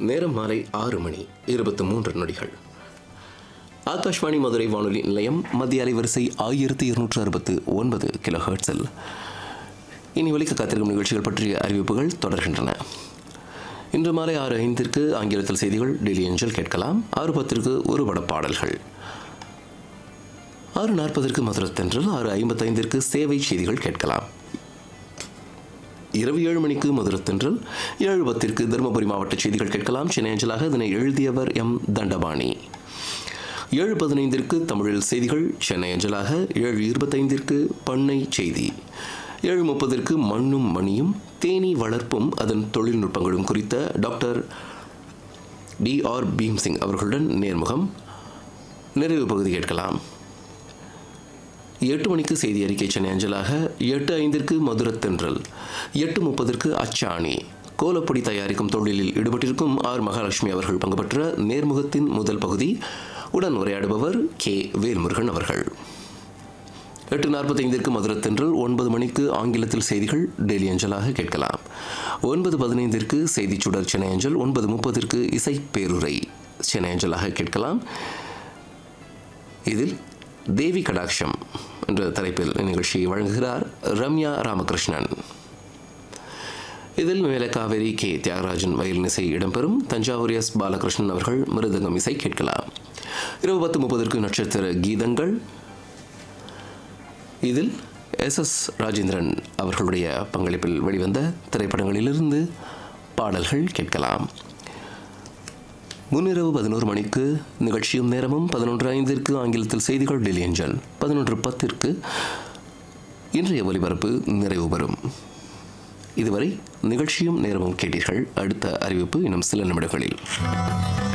நேரம் மாலை ஆறு மணி இருபத்து மூன்று நொடிகள் ஆகாஷ்வாணி மதுரை வானொலி நிலையம் மத்திய அலைவரிசை ஆயிரத்தி இருநூற்று அறுபத்து ஒன்பது கிலோ ஹெர்ட்ஸில் இனி ஒலிக்க காத்திருக்கும் நிகழ்ச்சிகள் பற்றிய அறிவிப்புகள் தொடர்கின்றன இன்று மாலை ஆறு ஐந்திற்கு ஆங்கிலத்தில் செய்திகள் டெய்லி ஏஞ்சல் கேட்கலாம் ஆறு பத்திற்கு ஒரு பட பாடல்கள் ஆறு நாற்பதற்கு மதுரத்தென்றல் ஆறு ஐம்பத்தைந்திற்கு சேவை செய்திகள் கேட்கலாம் இரவு ஏழு மணிக்கு மதுரத்தென்றல் ஏழு பத்திற்கு தருமபுரி மாவட்ட செய்திகள் கேட்கலாம் சென்னை அஞ்சலாக இதனை எழுதியவர் எம் தண்டபாணி ஏழு பதினைந்திற்கு தமிழில் செய்திகள் சென்னை அஞ்சலாக ஏழு இருபத்தைந்திற்கு பண்ணை செய்தி ஏழு முப்பதற்கு மண்ணும் மணியும் தேனீ வளர்ப்பும் அதன் தொழில்நுட்பங்களும் குறித்த டாக்டர் டி ஆர் பீம்சிங் அவர்களுடன் நேர்முகம் நிறைவு பகுதி கேட்கலாம் எட்டு மணிக்கு செய்தி அறிக்கை சென்னை அஞ்சலாக எட்டு ஐந்திற்கு மதுரத்தென்றல் எட்டு முப்பதற்கு அச்சாணி கோலப்பொடி தயாரிக்கும் தொழிலில் ஈடுபட்டிருக்கும் ஆர் மகாலட்சுமி அவர்கள் பங்கு பெற்ற நேர்முகத்தின் முதல் பகுதி உடன் உரையாடுபவர் கே வேல்முருகன் அவர்கள் எட்டு நாற்பத்தைந்திற்கு மதுரத்தென்றல் ஒன்பது மணிக்கு ஆங்கிலத்தில் செய்திகள் டெய்லி அஞ்சலாக கேட்கலாம் ஒன்பது பதினைந்திற்கு செய்திச் சுடர் சென்னை அஞ்சல் ஒன்பது முப்பதிற்கு இசை பேருரை சென்னை அஞ்சலாக கேட்கலாம் இதில் தேவி கடாட்சம் என்ற தலைப்பில் நிகழ்ச்சியை வழங்குகிறார் ரம்யா ராமகிருஷ்ணன் இதில் மேலக்காவேரி கே தியாகராஜன் வயலின் இசை இடம்பெறும் தஞ்சாவூர் எஸ் பாலகிருஷ்ணன் அவர்கள் மிருதங்கம் இசை கேட்கலாம் இரவு பத்து முப்பதற்கு நட்சத்திர கீதங்கள் இதில் எஸ் எஸ் ராஜேந்திரன் அவர்களுடைய பங்களிப்பில் வெளிவந்த திரைப்படங்களிலிருந்து பாடல்கள் கேட்கலாம் முன்னிரவு பதினோரு மணிக்கு நிகழ்ச்சியும் நேரமும் பதினொன்று ஐந்திற்கு ஆங்கிலத்தில் செய்திகள் டெல்லி ஏஞ்சல் பதினொன்று பத்திற்கு இன்றைய ஒலிபரப்பு நிறைவு பெறும் இதுவரை நிகழ்ச்சியும் நேரமும் கேட்டீர்கள் அடுத்த அறிவிப்பு இன்னும் சில நிமிடங்களில்